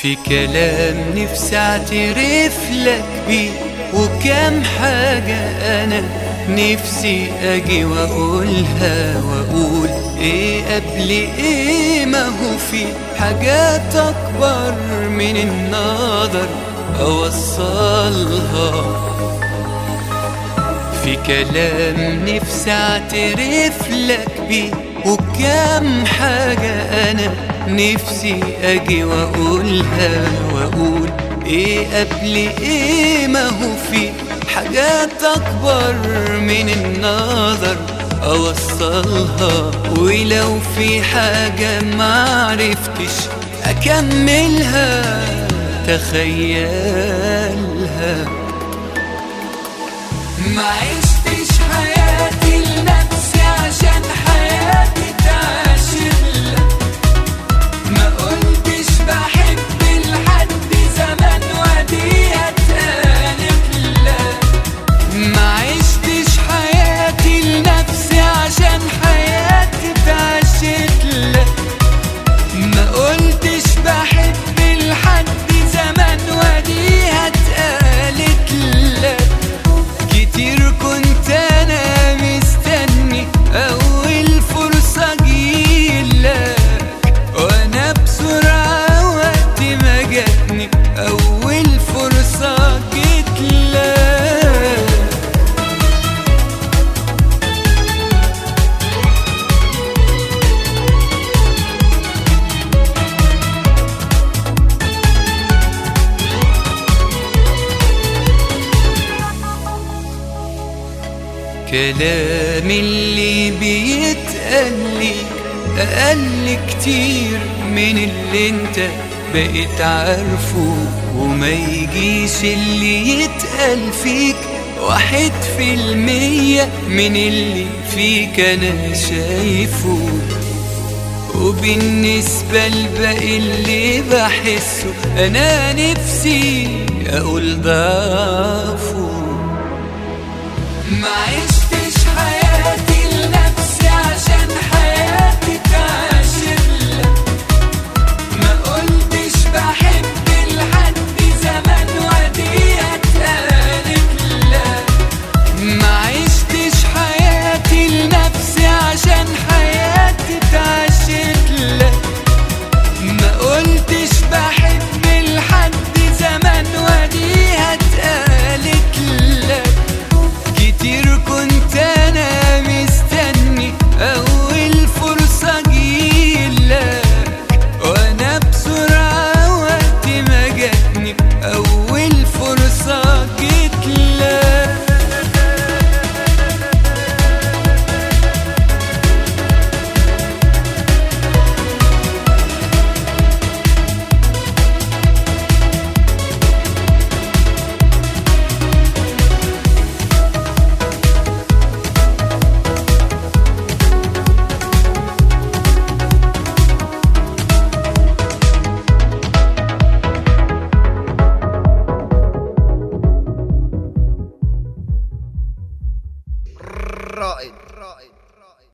في كلام نفسي اعترف لك بيه وكام حاجة أنا نفسي أجي وأقولها وأقول إيه قبل إيه ما هو في حاجات أكبر من النظر أوصلها في كلام نفسي اعترف لك بيه وكام حاجة أنا نفسي أجي وأقولها وأقول إيه قبل إيه ما هو في حاجات أكبر من النظر أوصلها ولو في حاجة معرفتش أكملها تخيلها ما عشتش حياتي لنفسي عشان حياتي تعاشر ما قلتش بحب لحد زمان ودي اتقالت لا ما عشتش حياتي لنفسي عشان حياتي تعاشر لا ما قلتش بحب لحد زمان ودي اتقالت لا كتير كنت انا مستني اول فرصة جيلك وانا بسرعة وقت ما جاتني اول فرصة جيتلك كلام اللي بيتقال ليك أقل كتير من اللي انت بقيت عارفه وما يجيش اللي يتقال فيك واحد في المية من اللي فيك أنا شايفه وبالنسبة لباقي اللي بحسه أنا نفسي أقول ضعفه ما عشت